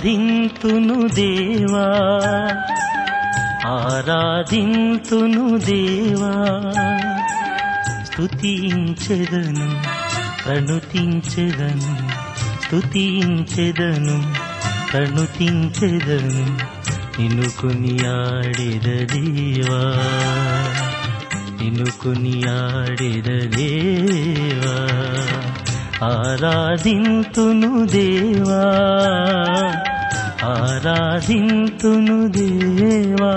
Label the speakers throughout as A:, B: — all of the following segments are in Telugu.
A: ఆరాధింతును దేవా ఆరాధింతును దేవా స్తుతించెదను ప్రణుతించెదను స్తుతించెదను ప్రణుతించెదను నిన్ను కొనియాడెద దేవా నిన్ను కొనియాడెద దేవా ఆరాధింతును దేవా ఆరాధింతును దేవా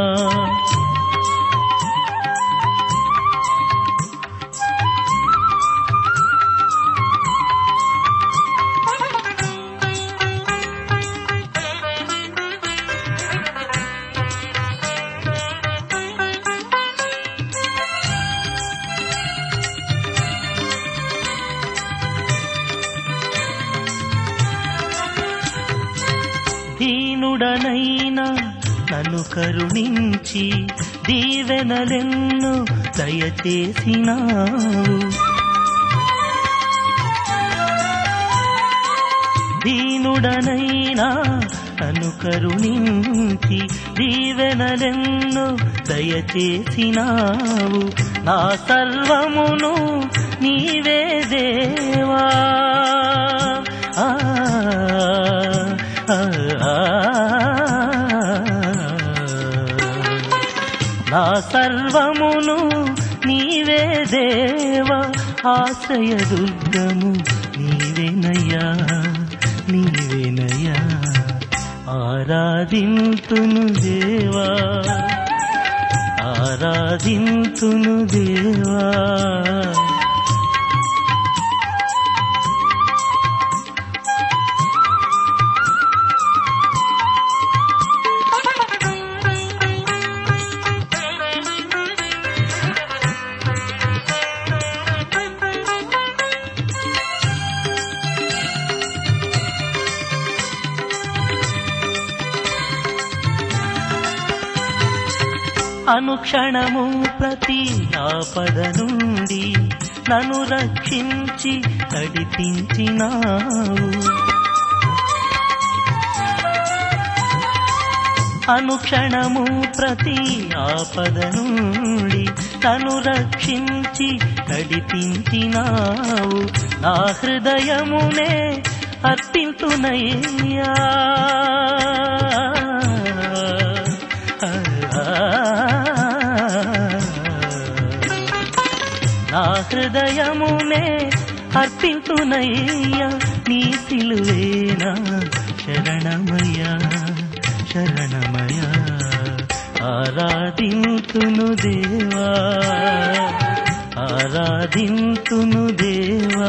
A: దీనుడనైనా నన్ను కరుణించి దీవెనలెన్ను దయచేసినావు దీనుడనైనా నన్ను కరుణించి దీవెనలెన్ను దయచేసినావు నా సర్వమును నీవే దేవా ఆ, ఆ, ఆ. నా సర్వమును నీవే దేవా ఆశ్రయ దుర్గము నీవేనయ్యా నీవేనయ్యా ఆరాధింతును దేవా ఆరాధింతును దేవా అనుక్షణము ప్రతి ఆపద నుండి నన్ను రక్షించి నడిపించినావు అనుక్షణము ప్రతి ఆపద నుండి నన్ను రక్షించి నడిపించినావు నా హృదయమునే అర్పింతునయ్యా నా హృదయమునే అర్పింతునయ్యా నీ సిలువేనా శరణమయ్యా శరణమయ్యా ఆరాధింతును దేవా ఆరాధింతును దేవా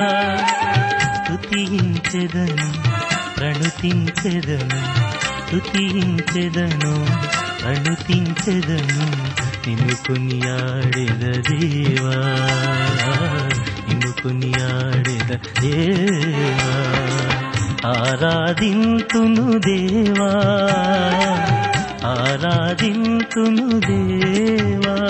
A: స్తుతించెదను ప్రణుతించెదను స్తుతించెదను ప్రణుతించెదను నిన్ను కొనియాడెద దేవా నిన్ను కొనియాడెద దేవా ఆరాధింతును దేవా ఆరాధింతును దేవా